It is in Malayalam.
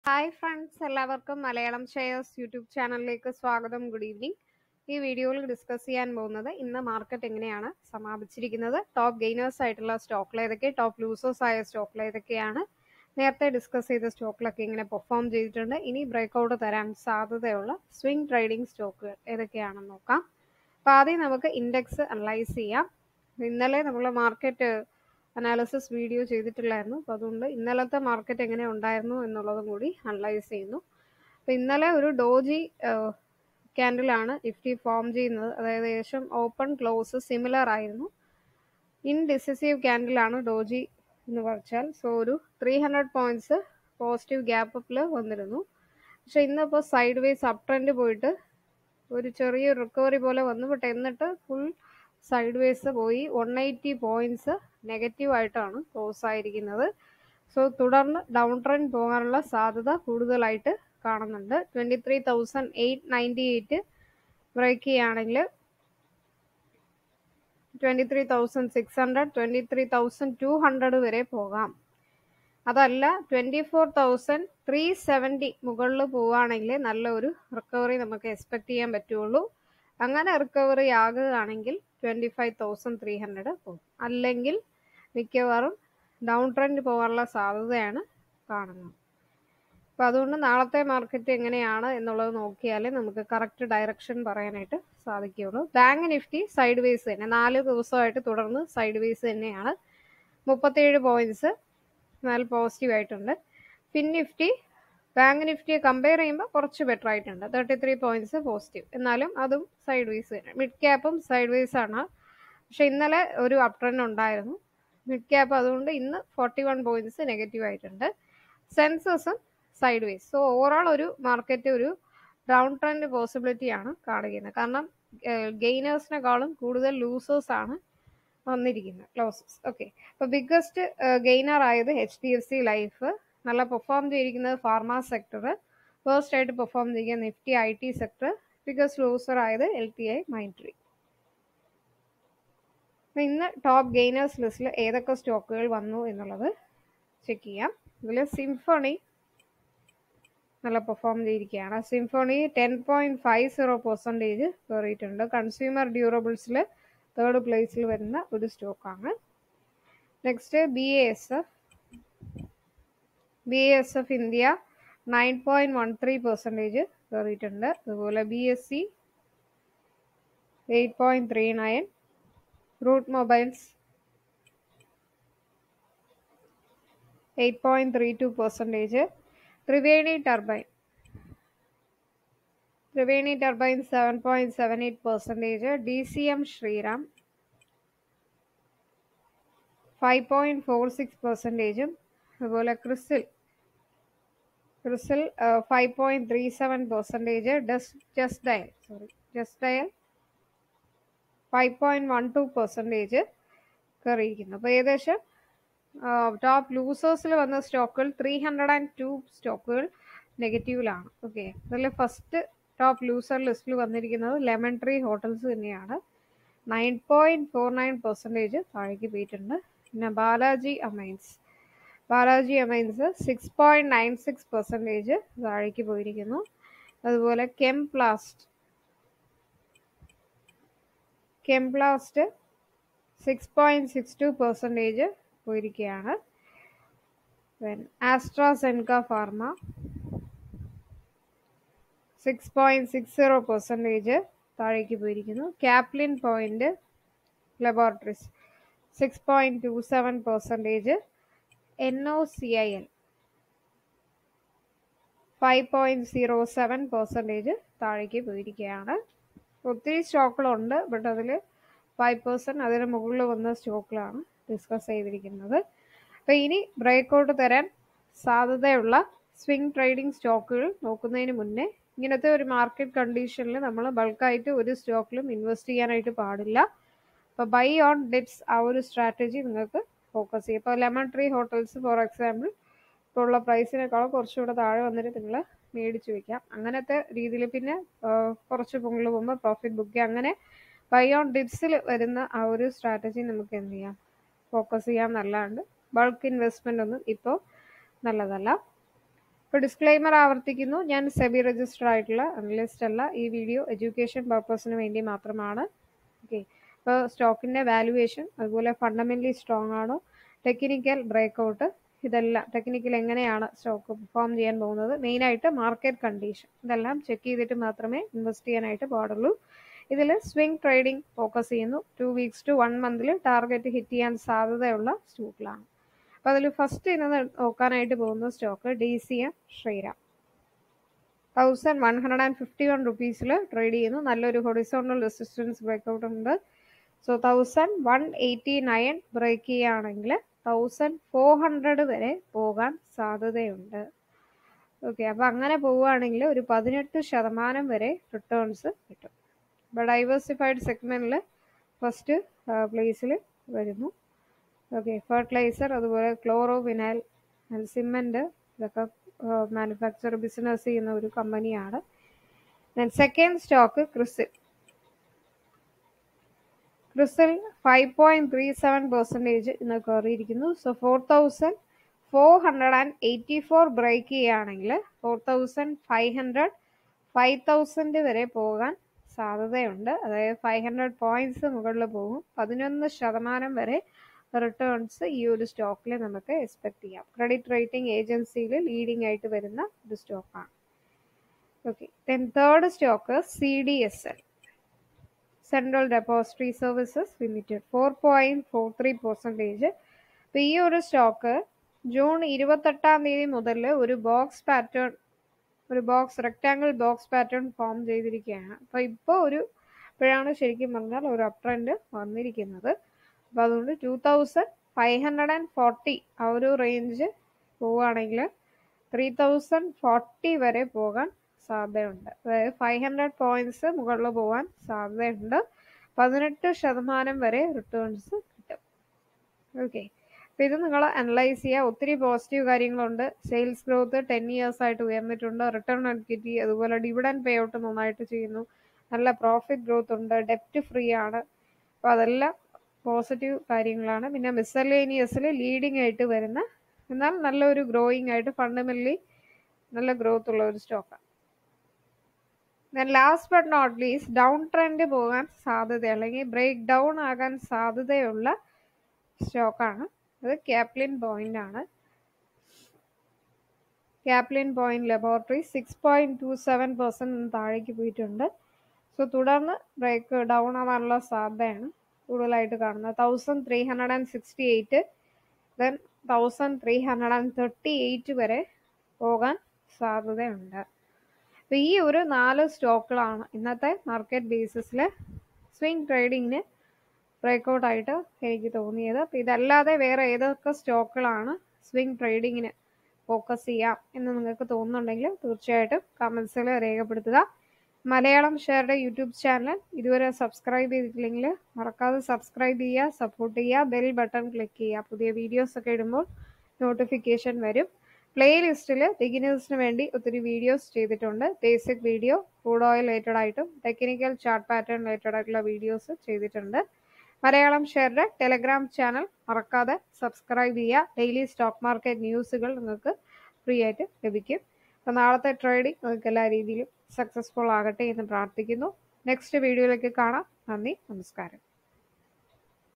ഹായ് ഫ്രണ്ട്സ് എല്ലാവർക്കും മലയാളം ഷെയർസ് യൂട്യൂബ് ചാനലിലേക്ക് സ്വാഗതം ഗുഡ് ഈവനിങ് ഈ വീഡിയോയിൽ ഡിസ്കസ് ചെയ്യാൻ പോകുന്നത് ഇന്ന് മാർക്കറ്റ് എങ്ങനെയാണ് സമാപിച്ചിരിക്കുന്നത് ടോപ്പ് ഗെയിനേഴ്സ് ആയിട്ടുള്ള സ്റ്റോക്കിൽ ഏതൊക്കെ ടോപ്പ് ലൂസേഴ്സ് ആയ സ്റ്റോക്കിൽ ഏതൊക്കെയാണ് നേരത്തെ ഡിസ്കസ് ചെയ്ത സ്റ്റോക്കിലൊക്കെ ഇങ്ങനെ പെർഫോം ചെയ്തിട്ടുണ്ട് ഇനി ബ്രേക്ക്ഔട്ട് തരാൻ സാധ്യതയുള്ള സ്വിംഗ് ട്രേഡിംഗ് സ്റ്റോക്കുകൾ ഏതൊക്കെയാണെന്ന് നോക്കാം അപ്പോൾ ആദ്യം നമുക്ക് ഇൻഡെക്സ് അനലൈസ് ചെയ്യാം ഇന്നലെ നമ്മൾ മാർക്കറ്റ് അനാലിസിസ് വീഡിയോ ചെയ്തിട്ടില്ലായിരുന്നു അപ്പോൾ അതുകൊണ്ട് ഇന്നലത്തെ മാർക്കറ്റ് എങ്ങനെ ഉണ്ടായിരുന്നു എന്നുള്ളതും കൂടി അനലൈസ് ചെയ്യുന്നു അപ്പോൾ ഇന്നലെ ഒരു ഡോജി ക്യാൻഡിലാണ് നിഫ്റ്റി ഫോം ചെയ്യുന്നത് അതായത് ഏകദേശം ഓപ്പൺ ക്ലോസ് സിമിലർ ആയിരുന്നു ഇൻഡിസിസീവ് ക്യാൻഡിലാണ് ഡോജി എന്ന് പറഞ്ഞാൽ സോ ഒരു three hundred points positive gap അപ്പിൽ വന്നിരുന്നു പക്ഷെ ഇന്നിപ്പോൾ സൈഡ് വേസ് അപ് ട്രെൻഡ് പോയിട്ട് ഒരു ചെറിയ റിക്കവറി പോലെ വന്നു ബട്ട് എന്നിട്ട് ഫുൾ സൈഡ് വേസ് പോയി വൺ എയ്റ്റി പോയിന്റ്സ് നെഗറ്റീവ് ആയിട്ടാണ് ക്ലോസ് ആയിരിക്കുന്നത് സോ തുടർന്ന് ഡൗൺ ട്രെൻഡ് പോകാനുള്ള സാധ്യത കൂടുതലായിട്ട് കാണുന്നുണ്ട് twenty three thousand eight ninety eight break ചെയ്യുകയാണെങ്കിൽ twenty three thousand six hundred twenty three thousand two hundred വരെ പോകാം അതല്ല twenty four thousand three seventy മുകളിൽ പോവുകയാണെങ്കിൽ നല്ലൊരു റിക്കവറി നമുക്ക് എക്സ്പെക്ട് ചെയ്യാൻ പറ്റുള്ളൂ അങ്ങനെ റിക്കവറി ആകുകയാണെങ്കിൽ twenty five thousand three hundred പോകും അല്ലെങ്കിൽ മിക്കവാറും ഡൗൺ ട്രെൻഡ് പോകാനുള്ള സാധ്യതയാണ് കാണുന്നത് അപ്പോൾ അതുകൊണ്ട് നാളത്തെ മാർക്കറ്റ് എങ്ങനെയാണ് എന്നുള്ളത് നോക്കിയാലേ നമുക്ക് കറക്റ്റ് ഡയറക്ഷൻ പറയാനായിട്ട് സാധിക്കുകയുള്ളൂ ബാങ്ക് നിഫ്റ്റി സൈഡ് വേസ് തന്നെ നാല് ദിവസമായിട്ട് തുടർന്ന് സൈഡ് വേസ് തന്നെയാണ് മുപ്പത്തേഴ് പോയിന്റ്സ് നല്ല പോസിറ്റീവ് ആയിട്ടുണ്ട് ഫിൻ നിഫ്റ്റി ബാങ്ക് നിഫ്റ്റിയെ കമ്പയർ ചെയ്യുമ്പോൾ കുറച്ച് ബെറ്റർ ആയിട്ടുണ്ട് തേർട്ടി ത്രീ പോയിന്റ്സ് പോസിറ്റീവ് എന്നാലും അതും സൈഡ് വേസ് തന്നെ മിഡ് ക്യാപ്പും സൈഡ് വേസ് ആണ് പക്ഷെ ഇന്നലെ ഒരു അപ് ട്രെൻഡ് ഉണ്ടായിരുന്നു മിഡ് ക്യാപ്പ് അതുകൊണ്ട് ഇന്ന് ഫോർട്ടി വൺ പോയിന്റ്സ് നെഗറ്റീവ് ആയിട്ടുണ്ട് സെൻസസും സൈഡ് വേസ് സോ ഓവറോൾ ഒരു മാർക്കറ്റ് ഒരു ഡൗൺ ട്രെൻഡ് പോസിബിലിറ്റി ആണ് കാണുന്നത് കാരണം ഗെയിനേഴ്സിനെക്കാളും കൂടുതൽ ലൂസേഴ്സ് ആണ് വന്നിരിക്കുന്നത് ലോസസ് ഓക്കെ അപ്പോൾ ബിഗ്ഗസ്റ്റ് ഗെയിനർ ആയത് H D F C life നല്ല പെർഫോം ചെയ്തിരിക്കുന്നത് ഫാർമ സെക്ടർ ഫസ്റ്റ് ആയിട്ട് പെർഫോം ചെയ്യുന്ന Nifty I T sector biggest loser ആയത് എൽ ടി ഐ മൈൻട്രി ഇന്ന് ടോപ്പ് ഗെയിനേഴ്സ് ലിസ്റ്റിൽ ഏതൊക്കെ സ്റ്റോക്കുകൾ വന്നു എന്നുള്ളത് ചെക്ക് ചെയ്യാം ഇതിൽ സിംഫണി നല്ല പെർഫോം ചെയ്തിരിക്കുകയാണ് Symphony ten point five zero percentage കയറിയിട്ടുണ്ട് കൺസ്യൂമർ ഡ്യൂറബിൾസിൽ തേർഡ് പ്ലേസിൽ വരുന്ന ഒരു സ്റ്റോക്കാണ് next B A S F B S F India nine point one three percentage കയറിയിട്ടുണ്ട് അതുപോലെ B S C eight point three nine Route Mobiles eight point three two percentage Triveni Turbine Triveni Turbine seven point seven eight percentage D C M Shriram five point four six പെർസെൻറ്റേജും അതുപോലെ CRISIL CRISIL five point three seven percentage ഡസ് Just Dial sorry Just Dial five point one two percentage കയറിയിരിക്കുന്നു അപ്പോൾ ഏകദേശം ടോപ്പ് ലൂസേഴ്സിൽ വന്ന സ്റ്റോക്കുകൾ ത്രീ ഹൺഡ്രഡ് ആൻഡ് ടു സ്റ്റോക്കുകൾ നെഗറ്റീവിലാണ് ഓക്കെ അതിൽ ഫസ്റ്റ് ടോപ്പ് ലൂസർ ലിസ്റ്റിൽ വന്നിരിക്കുന്നത് ലെമൺ ട്രീ ഹോട്ടൽസ് തന്നെയാണ് nine point four nine percentage താഴേക്ക് പോയിട്ടുണ്ട് പിന്നെ Balaji Amines Balaji Amines six point nine six percentage താഴേക്ക് പോയിരിക്കുന്നു അതുപോലെ Chemplast Chemplast six point six two percentage പോയിരിക്കുകയാണ് AstraZeneca pharma six point six zero percentage താഴേക്ക് പോയിരിക്കുന്നു Caplin Point Laboratories six point two seven percentage N O C I L five point zero seven percentage താഴേക്ക് പോയിരിക്കുകയാണ് ഒത്തിരി സ്റ്റോക്കുകളുണ്ട് ബട്ട് അതിൽ ഫൈവ് പെർസെൻറ്റ് അതിന് മുകളിൽ വന്ന സ്റ്റോക്കിലാണ് ഡിസ്കസ് ചെയ്തിരിക്കുന്നത് അപ്പോൾ ഇനി ബ്രേക്കൗട്ട് തരാൻ സാധ്യതയുള്ള സ്വിംഗ് ട്രേഡിംഗ് സ്റ്റോക്കുകൾ നോക്കുന്നതിന് മുന്നേ ഇങ്ങനത്തെ ഒരു മാർക്കറ്റ് കണ്ടീഷനിൽ നമ്മൾ ബൾക്കായിട്ട് ഒരു സ്റ്റോക്കിലും ഇൻവെസ്റ്റ് ചെയ്യാനായിട്ട് പാടില്ല അപ്പോൾ ബൈ ഓൺ ഡിപ്സ് ആ ഒരു സ്ട്രാറ്റജി നിങ്ങൾക്ക് ഫോക്കസ് ചെയ്യും ഇപ്പോൾ Lemon Tree Hotels for example ഇപ്പോൾ ഉള്ള പ്രൈസിനേക്കാളും കുറച്ചുകൂടെ താഴെ വന്നിട്ട് നിങ്ങൾ മേടിച്ച് വെക്കാം അങ്ങനത്തെ രീതിയിൽ പിന്നെ കുറച്ച് പൊങ്ങിൽ പോകുമ്പോൾ പ്രോഫിറ്റ് ബുക്ക് ചെയ്യാം അങ്ങനെ ബൈ ഓൺ ഡിപ്സിൽ വരുന്ന ആ ഒരു സ്ട്രാറ്റജി നമുക്ക് എന്ത് ചെയ്യാം ഫോക്കസ് ചെയ്യാൻ നല്ലതുണ്ട് ബൾക്ക് ഇൻവെസ്റ്റ്മെൻ്റ് ഒന്നും ഇപ്പോൾ നല്ലതല്ല ഇപ്പോൾ ഡിസ്ക്ലെയിമർ ആവർത്തിക്കുന്നു ഞാൻ സെബി രജിസ്റ്റർ ആയിട്ടുള്ള അനലിസ്റ്റ് അല്ല ഈ വീഡിയോ എഡ്യൂക്കേഷൻ പർപ്പസിന് വേണ്ടി മാത്രമാണ് ഓക്കെ ഇപ്പോൾ സ്റ്റോക്കിൻ്റെ വാലുവേഷൻ അതുപോലെ ഫണ്ടമെൻ്റലി സ്ട്രോങ് ആണോ ടെക്നിക്കൽ ബ്രേക്കൗട്ട് ഇതെല്ലാം ടെക്നിക്കൽ എങ്ങനെയാണ് സ്റ്റോക്ക് പെർഫോം ചെയ്യാൻ പോകുന്നത് മെയിനായിട്ട് മാർക്കറ്റ് കണ്ടീഷൻ ഇതെല്ലാം ചെക്ക് ചെയ്തിട്ട് മാത്രമേ ഇൻവെസ്റ്റ് ചെയ്യാനായിട്ട് പാടുള്ളൂ ഇതിൽ സ്വിംഗ് ട്രേഡിംഗ് ഫോക്കസ് ചെയ്യുന്നു ടു വീക്സ് ടു വൺ മന്തിൽ ടാർഗറ്റ് ഹിറ്റ് ചെയ്യാൻ സാധ്യതയുള്ള സ്റ്റോക്കിലാണ് അപ്പോൾ അതിൽ ഫസ്റ്റ് ഇന്ന് നോക്കാനായിട്ട് പോകുന്ന stock D C M Shriram thousand one hundred and fifty one റുപ്പീസിൽ ട്രേഡ് ചെയ്യുന്നു നല്ലൊരു ഹൊറിസോണ്ടൽ റെസിസ്റ്റൻസ് ബ്രേക്കൗട്ട് ഉണ്ട് so thousand one eighty nine break ചെയ്യുകയാണെങ്കിൽ തൗസൻഡ് ഫോർ ഹൺഡ്രഡ് വരെ പോകാൻ സാധ്യതയുണ്ട് ഓക്കെ അപ്പോൾ അങ്ങനെ പോവുകയാണെങ്കിൽ ഒരു പതിനെട്ട് ശതമാനം വരെ റിട്ടേൺസ് കിട്ടും ഇപ്പോൾ ഡൈവേഴ്സിഫൈഡ് സെഗ്മെൻറ്റിൽ ഫസ്റ്റ് പ്ലേസിൽ വരുന്നു ഓക്കെ ഫെർട്ടിലൈസർ അതുപോലെ ക്ലോറോ വിനൈൽ സിമെൻറ്റ് ഇതൊക്കെ മാനുഫാക്ചർ ബിസിനസ് ചെയ്യുന്ന ഒരു കമ്പനിയാണ് then second stock CRISIL CRISIL five point three seven percentage ഇന്ന് കയറിയിരിക്കുന്നു so four thousand four hundred and eighty four break ചെയ്യുകയാണെങ്കിൽ four thousand five hundred five thousand വരെ പോകാൻ സാധ്യതയുണ്ട് അതായത് ഫൈവ് ഹൺഡ്രഡ് പോയിന്റ്സ് മുകളിൽ പോകും പതിനൊന്ന് ശതമാനം വരെ റിട്ടേൺസ് ഈ ഒരു സ്റ്റോക്കിൽ നമുക്ക് എക്സ്പെക്ട് ചെയ്യാം ക്രെഡിറ്റ് റേറ്റിംഗ് ഏജൻസിയിൽ ലീഡിംഗ് ആയിട്ട് വരുന്ന ഒരു സ്റ്റോക്കാണ് okay then third stock C D S L Central Depository Services Limited four point four three percentage അപ്പോൾ ഈ ഒരു സ്റ്റോക്ക് ജൂൺ ഇരുപത്തെട്ടാം തീയതി മുതൽ ഒരു ബോക്സ് പാറ്റേൺ ഒരു box rectangle box pattern form ചെയ്തിരിക്കുകയാണ് അപ്പോൾ ഇപ്പോൾ ഒരു ഇപ്പോഴാണ് ശരിക്കും പറഞ്ഞാൽ ഒരു അപ് ട്രെൻഡ് വന്നിരിക്കുന്നത് അപ്പോൾ അതുകൊണ്ട് two thousand five hundred and forty ആ ഒരു റേഞ്ച് പോവുകയാണെങ്കിൽ ത്രീ തൗസൻഡ് ഫോർട്ടി വരെ പോകാൻ സാധ്യതയുണ്ട് അതായത് ഫൈവ് ഹൺഡ്രഡ് പോയിന്റ്സ് മുകളിൽ പോകാൻ സാധ്യതയുണ്ട് പതിനെട്ട് ശതമാനം വരെ റിട്ടേൺസ് കിട്ടും ഓക്കെ അപ്പോൾ ഇത് നിങ്ങൾ അനലൈസ് ചെയ്യുക ഒത്തിരി പോസിറ്റീവ് കാര്യങ്ങളുണ്ട് സെയിൽസ് ഗ്രോത്ത് ടെൻ ഇയേഴ്സ് ആയിട്ട് ഉയർന്നിട്ടുണ്ട് റിട്ടേൺ എക്വിറ്റി അതുപോലെ ഡിവിഡൻ പേ ഔട്ട് നന്നായിട്ട് ചെയ്യുന്നു നല്ല പ്രോഫിറ്റ് ഗ്രോത്ത് ഉണ്ട് ഡെപ്റ്റ് ഫ്രീ ആണ് അപ്പോൾ അതെല്ലാം പോസിറ്റീവ് കാര്യങ്ങളാണ് പിന്നെ മിസലേനിയസിൽ ലീഡിംഗ് ആയിട്ട് വരുന്ന എന്നാൽ നല്ലൊരു ഗ്രോയിങ് ആയിട്ട് ഫണ്ടമെന്റലി നല്ല ഗ്രോത്ത് ഉള്ള ഒരു സ്റ്റോക്കാണ് then last but not least down trend പോകാൻ സാധ്യത അല്ലെങ്കിൽ ബ്രേക്ക് ഡൗൺ ആകാൻ സാധ്യതയുള്ള സ്റ്റോക്കാണ് അത് ക്യാപ്ലിൻ പോയിന്റ് ആണ് Caplin Point laboratory six point two seven percent താഴേക്ക് പോയിട്ടുണ്ട് സോ തുടർന്ന് ബ്രേക്ക് ഡൗൺ ആവാനുള്ള സാധ്യതയാണ് കൂടുതലായിട്ട് കാണുന്നത് thousand three hundred and sixty eight then thousand three hundred and thirty eight വരെ പോകാൻ സാധ്യതയുണ്ട് അപ്പോൾ ഈ ഒരു നാല് സ്റ്റോക്കുകളാണ് ഇന്നത്തെ മാർക്കറ്റ് ബേസിസിൽ സ്വിംഗ് ട്രേഡിങ്ങിന് ബ്രേക്കൗട്ട് ആയിട്ട് എനിക്ക് തോന്നിയത് അപ്പോൾ ഇതല്ലാതെ വേറെ ഏതൊക്കെ സ്റ്റോക്കുകളാണ് സ്വിംഗ് ട്രേഡിങ്ങിന് ഫോക്കസ് ചെയ്യാം എന്ന് നിങ്ങൾക്ക് തോന്നുന്നുണ്ടെങ്കിൽ തീർച്ചയായിട്ടും കമൻസിൽ രേഖപ്പെടുത്തുക മലയാളം ഷെയറുടെ യൂട്യൂബ് ചാനൽ ഇതുവരെ സബ്സ്ക്രൈബ് ചെയ്തിട്ടില്ലെങ്കിൽ മറക്കാതെ സബ്സ്ക്രൈബ് ചെയ്യുക സപ്പോർട്ട് ചെയ്യുക ബെൽ ബട്ടൺ ക്ലിക്ക് ചെയ്യുക പുതിയ വീഡിയോസ് ഒക്കെ ഇടുമ്പോൾ നോട്ടിഫിക്കേഷൻ വരും പ്ലേലിസ്റ്റിൽ ബിഗിനേഴ്സിന് വേണ്ടി ഒത്തിരി വീഡിയോസ് ചെയ്തിട്ടുണ്ട് basic video crude oil related ആയിട്ടും ടെക്നിക്കൽ ചാർട്ട് പാറ്റേൺ റിലേറ്റഡ് ആയിട്ടുള്ള വീഡിയോസ് ചെയ്തിട്ടുണ്ട് മലയാളം ഷെയറുടെ ടെലഗ്രാം ചാനൽ മറക്കാതെ സബ്സ്ക്രൈബ് ചെയ്യുക ഡെയിലി സ്റ്റോക്ക് മാർക്കറ്റ് ന്യൂസുകൾ നിങ്ങൾക്ക് ഫ്രീ ആയിട്ട് ലഭിക്കും അപ്പോൾ നാളത്തെ ട്രേഡിംഗ് നിങ്ങൾക്ക് എല്ലാ രീതിയിലും സക്സസ്ഫുൾ ആകട്ടെ എന്ന് പ്രാർത്ഥിക്കുന്നു നെക്സ്റ്റ് വീഡിയോയിലേക്ക് കാണാം നന്ദി നമസ്കാരം